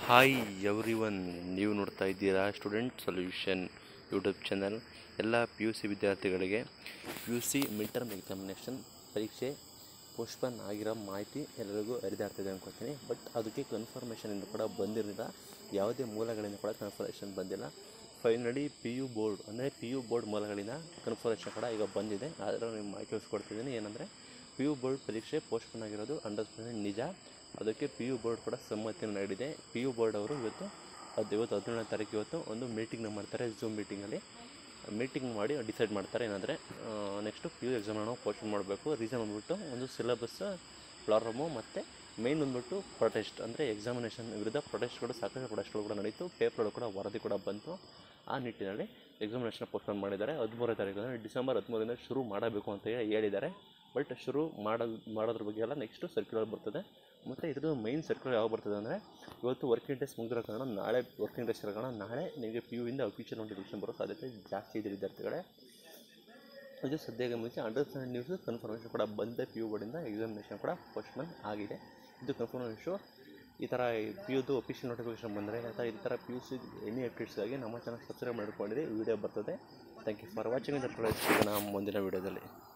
hi every one ನೀವು ನೋಡ್ತಾ ಇದ್ದೀರಾ ಸ್ಟೂಡೆಂಟ್ ಸೊಲ್ಯೂಷನ್ ಯೂಟ್ಯೂಬ್ ಚಾನಲ್ ಎಲ್ಲ ಪಿ ಯು ಸಿ ವಿದ್ಯಾರ್ಥಿಗಳಿಗೆ P U C mid term examination ಪರೀಕ್ಷೆ ಪೋಸ್ಟ್ಪೋನ್ ಆಗಿರೋ ಮಾಹಿತಿ ಎಲ್ಲರಿಗೂ ಹರಿದಾಡ್ತಿದೆ ಅನ್ಕೋತೀನಿ ಬಟ್ ಅದಕ್ಕೆ ಕನ್ಫರ್ಮೇಷನ್ ಇಂದ ಕೂಡ ಬಂದಿರಲಿಲ್ಲ ಯಾವುದೇ ಮೂಲಗಳಿಂದ ಕೂಡ ಕನ್ಫರ್ಮೇಷನ್ ಬಂದಿಲ್ಲ ಫೈನಲಿ ಪಿ ಯು ಬೋರ್ಡ್ ಅಂದರೆ ಪಿ ಯು ಬೋರ್ಡ್ ಮೂಲಗಳಿಂದ ಕನ್ಫರ್ಮೇಷನ್ ಕೂಡ ಈಗ ಬಂದಿದೆ ಆದರೆ ನಿಮ್ಮ ಮಾಹಿತಿ ತಿಳಿಸ್ಕೊಡ್ತಿದ್ದೀನಿ ಏನಂದರೆ ಪಿ ಯು ಬೋರ್ಡ್ ಪರೀಕ್ಷೆ ಪೋಸ್ಟ್ಪೋನ್ ಆಗಿರೋದು ಹಂಡ್ರೆಡ್ ಪರ್ಸೆಂಟ್ ನಿಜ ಅದಕ್ಕೆ ಪಿ ಯು ಬೋರ್ಡ್ ಕೂಡ ಸಮ್ಮತಿಯನ್ನು ನೀಡಿದೆ ಪಿ ಯು ಬೋರ್ಡ್ ಅವರು ಇವತ್ತು ಅದು ಇವತ್ತು ಹದಿನೇಳನೇ ತಾರೀಕು ಇವತ್ತು ಒಂದು ಮೀಟಿಂಗ್ನ ಮಾಡ್ತಾರೆ ಝೂಮ್ ಮೀಟಿಂಗಲ್ಲಿ ಮೀಟಿಂಗ್ ಮಾಡಿ ಡಿಸೈಡ್ ಮಾಡ್ತಾರೆ ಏನಂದರೆ ನೆಕ್ಸ್ಟು ಪಿ ಯು ಎಕ್ಸಾಮನ್ನು ಪೋಸ್ಟ್ಪೋನ್ ಮಾಡಬೇಕು ರೀಸನ್ ಬಂದ್ಬಿಟ್ಟು ಒಂದು ಸಿಲೆಬಸ್ ಪ್ರಾರಂಭ ಮತ್ತು ಮೇನ್ ಬಂದ್ಬಿಟ್ಟು ಪ್ರೊಟೆಸ್ಟ್ ಅಂದರೆ ಎಕ್ಸಾಮಿನೇಷನ್ ವಿರುದ್ಧ ಪ್ರೊಟೆಸ್ಟ್ಗಳು ಸಾಕಷ್ಟು ಪ್ರೊಟೆಸ್ಟ್ಗಳು ಕೂಡ ನಡೀತು ಪೇಪರ್ಗಳು ಕೂಡ ವರದಿ ಕೂಡ ಬಂತು ಆ ನಿಟ್ಟಿನಲ್ಲಿ ಎಕ್ಸಾಮಿನೇಷನ್ ಪೋಸ್ಟ್ಪೋನ್ ಮಾಡಿದ್ದಾರೆ ಹದಿಮೂರನೇ ತಾರೀಕು ಅಂದರೆ ಡಿಸೆಂಬರ್ ಹದಿಮೂರರಿಂದ ಶುರು ಮಾಡಬೇಕು ಅಂತ ಹೇಳಿ ಹೇಳಿದ್ದಾರೆ ಬಟ್ ಶುರು ಮಾಡೋದು ಮಾಡೋದ್ರ ಬಗ್ಗೆ ಎಲ್ಲ ನೆಕ್ಸ್ಟು ಸರ್ಕ್ಯುಲರ್ ಬರ್ತದೆ ಮತ್ತು ಇದ್ರದ್ದು ಮೈನ್ ಸರ್ಕ್ಯುಲರ್ ಯಾವಾಗ ಬರ್ತದೆ ಅಂದರೆ ಇವತ್ತು ವರ್ಕಿಂಗ್ ಡೇಸ್ ಮುಗಿದಿರೋ ಕಾರಣ ನಾಳೆ ವರ್ಕಿಂಗ್ ಡೇಸ್ ಇರೋ ಕಾರಣ ನಾಳೆ ನಿಮಗೆ ಪಿ ಯು ಇಂದ ಅಫಿಷಿಯಲ್ ನೋಟಿಫಿಕೇಶನ್ ಬರೋ ಸಾಧ್ಯತೆ ಜಾಸ್ತಿ ಇದೆ ವಿದ್ಯಾರ್ಥಿಗಳೇ ಇದು ಸದ್ಯಕ್ಕೆ ಮುಂಚೆ ಹಂಡ್ರೆಡ್ ಪರ್ಸೆಂಟ್ ನ್ಯೂಸ್ ಕನ್ಫರ್ಮೇಷನ್ ಕೂಡ ಬಂದಿದೆ ಪಿ ಯು ಬೋರ್ಡಿಂದ ಎಕ್ಸಾಮಿನೇಷನ್ ಕೂಡ ಪೋಸ್ಟ್ಪೋನ್ ಆಗಿದೆ ಇದು ಕನ್ಫರ್ಮೇಷನ್ ಈ ಥರ ಪಿ ಯುದು ಅಫಿಷಿಯಲ್ ನೋಟಿಫಿಕೇಶನ್ ಬಂದರೆ ಅಥವಾ ಈ ಥರ ಪಿ ಯು ಸಿ ಎನಿ ಅಪ್ಡೇಟ್ಸ್ಗಾಗಿ ನಮ್ಮ ಚಾನಲ್ ಸಬ್ಸ್ಕ್ರೈಬ್ ಮಾಡ್ಕೊಂಡಿರಿ ವಿಡಿಯೋ ಬರ್ತದೆ ಥ್ಯಾಂಕ್ ಯು ಫಾರ್ ವಾಚಿಂಗ್ ಸಿಗೋಣ ಮುಂದಿನ ವಿಡಿಯೋದಲ್ಲಿ